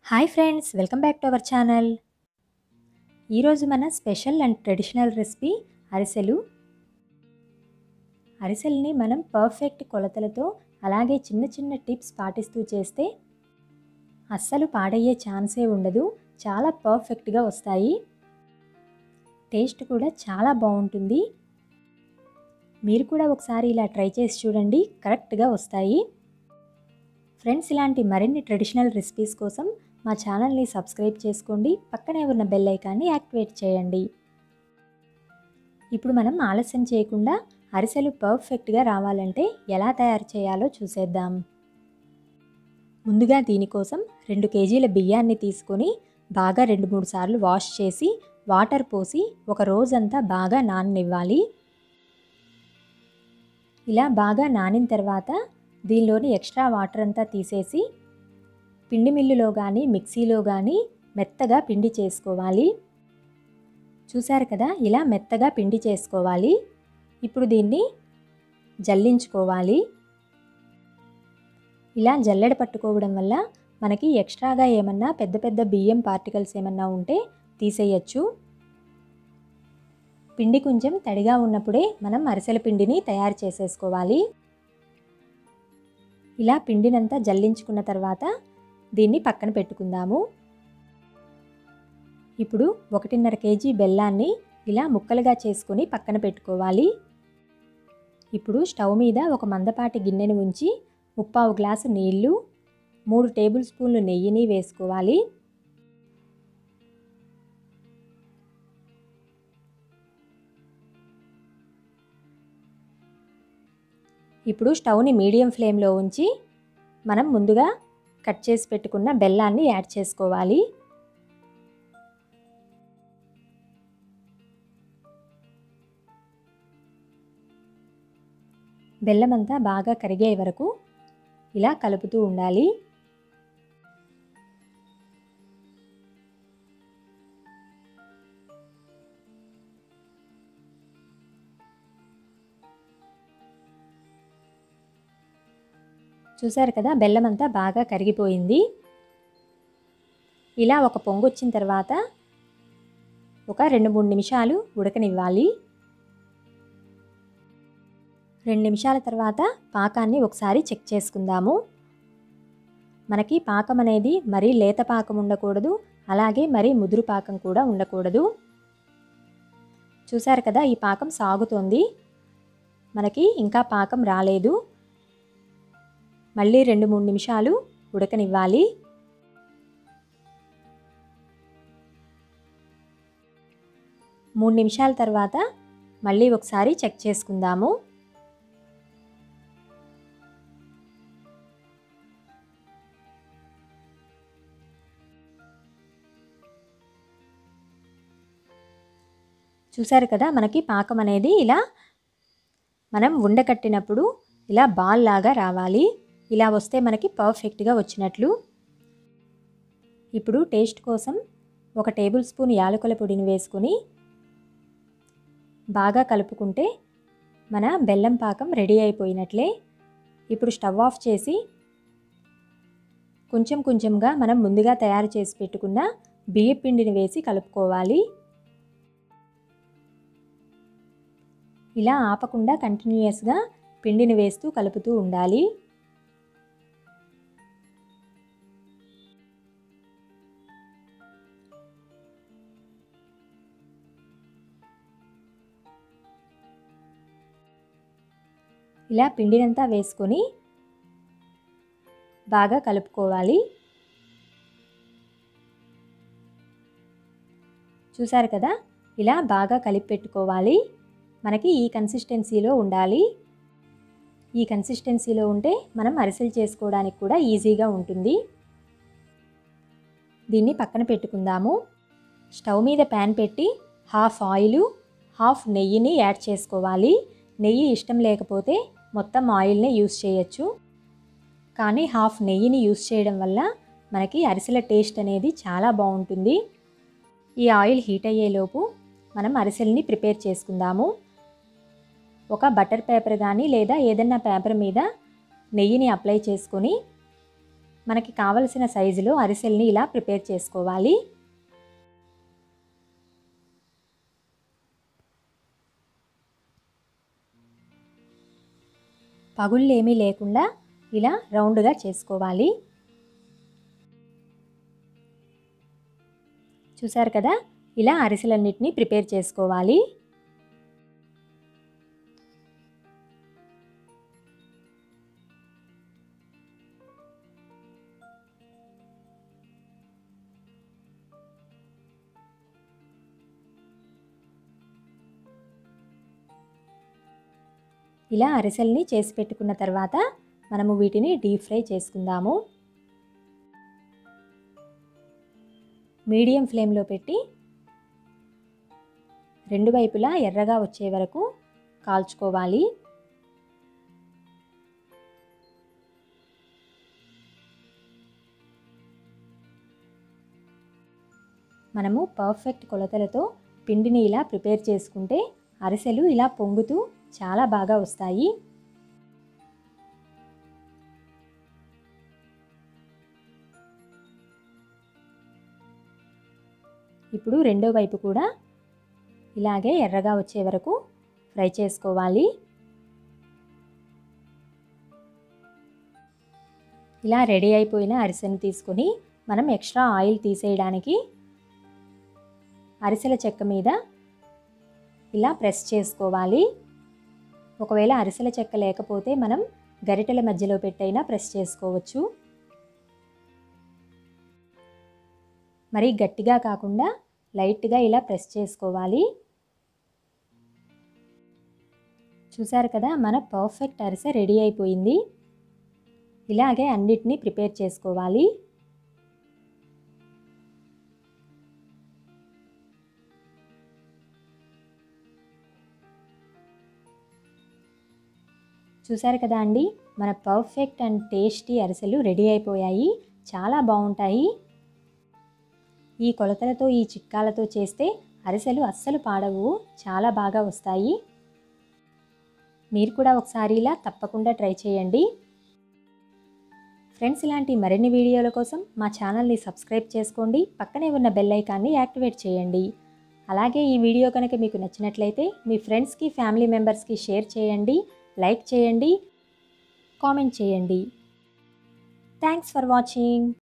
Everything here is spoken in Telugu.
hi friends welcome back to our channel ఈరోజు మన స్పెషల్ అండ్ ట్రెడిషనల్ రెసిపీ అరిసెలు అరిసెల్ని మనం పర్ఫెక్ట్ కొలతలతో అలాగే చిన్న చిన్న టిప్స్ పాటిస్తూ చేస్తే అస్సలు పాడయ్యే ఛాన్సే ఉండదు చాలా పర్ఫెక్ట్గా వస్తాయి టేస్ట్ కూడా చాలా బాగుంటుంది మీరు కూడా ఒకసారి ఇలా ట్రై చేసి చూడండి కరెక్ట్గా వస్తాయి ఫ్రెండ్స్ ఇలాంటి మరిన్ని ట్రెడిషనల్ రెసిపీస్ కోసం మా ఛానల్ని సబ్స్క్రైబ్ చేసుకోండి పక్కనే ఉన్న బెల్ ఐకాన్ని యాక్టివేట్ చేయండి ఇప్పుడు మనం ఆలస్యం చేయకుండా అరిసెలు పర్ఫెక్ట్గా రావాలంటే ఎలా తయారు చేయాలో చూసేద్దాం ముందుగా దీనికోసం రెండు కేజీల బియ్యాన్ని తీసుకొని బాగా రెండు మూడు సార్లు వాష్ చేసి వాటర్ పోసి ఒక రోజంతా బాగా నాననివ్వాలి ఇలా బాగా నానిన తర్వాత దీనిలోని ఎక్స్ట్రా వాటర్ అంతా తీసేసి పిండి మిల్లులో కానీ మిక్సీలో కానీ మెత్తగా పిండి చేసుకోవాలి చూసారు కదా ఇలా మెత్తగా పిండి చేసుకోవాలి ఇప్పుడు దీన్ని జల్లించుకోవాలి ఇలా జల్లెడ పట్టుకోవడం వల్ల మనకి ఎక్స్ట్రాగా ఏమన్నా పెద్ద పెద్ద బియ్యం పార్టికల్స్ ఏమన్నా ఉంటే తీసేయచ్చు పిండి కొంచెం తడిగా ఉన్నప్పుడే మనం అరిసెల పిండిని తయారు చేసేసుకోవాలి ఇలా పిండినంతా జల్లించుకున్న తర్వాత దీన్ని పక్కన పెట్టుకుందాము ఇప్పుడు ఒకటిన్నర కేజీ బెల్లాన్ని ఇలా ముక్కలుగా చేసుకొని పక్కన పెట్టుకోవాలి ఇప్పుడు స్టవ్ మీద ఒక మందపాటి గిన్నెను ఉంచి ముప్పావు గ్లాసు నీళ్లు మూడు టేబుల్ స్పూన్లు నెయ్యిని వేసుకోవాలి ఇప్పుడు స్టవ్ని మీడియం ఫ్లేమ్లో ఉంచి మనం ముందుగా కట్ చేసి పెట్టుకున్న బెల్లాన్ని యాడ్ చేసుకోవాలి బెల్లం అంతా బాగా కరిగే వరకు ఇలా కలుపుతూ ఉండాలి చూసారు కదా బెల్లం అంతా బాగా కరిగిపోయింది ఇలా ఒక పొంగు వచ్చిన తర్వాత ఒక రెండు మూడు నిమిషాలు ఉడకనివ్వాలి రెండు నిమిషాల తర్వాత పాకాన్ని ఒకసారి చెక్ చేసుకుందాము మనకి పాకం అనేది మరీ లేత పాకం ఉండకూడదు అలాగే మరీ ముదురు పాకం కూడా ఉండకూడదు చూసారు కదా ఈ పాకం సాగుతోంది మనకి ఇంకా పాకం రాలేదు మళ్ళీ రెండు మూడు నిమిషాలు ఉడకనివ్వాలి మూడు నిమిషాల తర్వాత మళ్ళీ ఒకసారి చెక్ చేసుకుందాము చూసారు కదా మనకి పాకం అనేది ఇలా మనం ఉండకట్టినప్పుడు ఇలా బాల్ లాగా రావాలి ఇలా వస్తే మనకి పర్ఫెక్ట్గా వచ్చినట్లు ఇప్పుడు టేస్ట్ కోసం ఒక టేబుల్ స్పూన్ యాలకుల పొడిని వేసుకొని బాగా కలుపుకుంటే మన బెల్లం పాకం రెడీ అయిపోయినట్లే ఇప్పుడు స్టవ్ ఆఫ్ చేసి కొంచెం కొంచెంగా మనం ముందుగా తయారు చేసి పెట్టుకున్న బియ్య పిండిని వేసి కలుపుకోవాలి ఇలా ఆపకుండా కంటిన్యూయస్గా పిండిని వేస్తూ కలుపుతూ ఉండాలి ఇలా పిండినంతా వేసుకొని బాగా కలుపుకోవాలి చూసారు కదా ఇలా బాగా కలిపి పెట్టుకోవాలి మనకి ఈ కన్సిస్టెన్సీలో ఉండాలి ఈ కన్సిస్టెన్సీలో ఉంటే మనం అరిసెలు చేసుకోవడానికి కూడా ఈజీగా ఉంటుంది దీన్ని పక్కన పెట్టుకుందాము స్టవ్ మీద ప్యాన్ పెట్టి హాఫ్ ఆయిల్ హాఫ్ నెయ్యిని యాడ్ చేసుకోవాలి నెయ్యి ఇష్టం లేకపోతే మొత్తం ఆయిల్నే యూస్ చేయొచ్చు కానీ హాఫ్ నెయ్యిని యూస్ చేయడం వల్ల మనకి అరిసెల టేస్ట్ అనేది చాలా బాగుంటుంది ఈ ఆయిల్ హీట్ అయ్యేలోపు మనం అరిసెల్ని ప్రిపేర్ చేసుకుందాము ఒక బటర్ పేపర్ కానీ లేదా ఏదన్నా పేపర్ మీద నెయ్యిని అప్లై చేసుకొని మనకి కావలసిన సైజులో అరిసెల్ని ఇలా ప్రిపేర్ చేసుకోవాలి పగుళ్ళు ఏమీ లేకుండా ఇలా రౌండ్గా చేసుకోవాలి చూసారు కదా ఇలా అరిసెలన్నిటిని ప్రిపేర్ చేసుకోవాలి ఇలా అరిసెల్ని చేసి పెట్టుకున్న తర్వాత మనము వీటిని డీప్ ఫ్రై చేసుకుందాము మీడియం ఫ్లేమ్లో పెట్టి రెండు వైపులా ఎర్రగా వచ్చే వరకు కాల్చుకోవాలి మనము పర్ఫెక్ట్ కొలతలతో పిండిని ఇలా ప్రిపేర్ చేసుకుంటే అరిసెలు ఇలా పొంగుతూ చాలా బాగా వస్తాయి ఇప్పుడు రెండో వైపు కూడా ఇలాగే ఎర్రగా వచ్చే వరకు ఫ్రై చేసుకోవాలి ఇలా రెడీ అయిపోయిన అరిసెను తీసుకొని మనం ఎక్స్ట్రా ఆయిల్ తీసేయడానికి అరిసెల చెక్క మీద ఇలా ప్రెస్ చేసుకోవాలి ఒకవేళ అరిసెల చెక్క లేకపోతే మనం గరిటెల మధ్యలో పెట్టైనా ప్రెస్ చేసుకోవచ్చు మరి గట్టిగా కాకుండా లైట్గా ఇలా ప్రెస్ చేసుకోవాలి చూసారు కదా మన పర్ఫెక్ట్ అరిసె రెడీ అయిపోయింది ఇలాగే అన్నిటినీ ప్రిపేర్ చేసుకోవాలి చూసారు కదా అండి మన పర్ఫెక్ట్ అండ్ టేస్టీ అరిసెలు రెడీ అయిపోయాయి చాలా బాగుంటాయి ఈ కొలతలతో ఈ చిట్కాలతో చేస్తే అరిసెలు అస్సలు పాడవు చాలా బాగా వస్తాయి మీరు కూడా ఒకసారి ఇలా తప్పకుండా ట్రై చేయండి ఫ్రెండ్స్ ఇలాంటి మరిన్ని వీడియోల కోసం మా ఛానల్ని సబ్స్క్రైబ్ చేసుకోండి పక్కనే ఉన్న బెల్ ఐకాన్ని యాక్టివేట్ చేయండి అలాగే ఈ వీడియో కనుక మీకు నచ్చినట్లయితే మీ ఫ్రెండ్స్కి ఫ్యామిలీ మెంబర్స్కి షేర్ చేయండి లైక్ చేయండి కామెంట్ చేయండి థ్యాంక్స్ ఫర్ వాచింగ్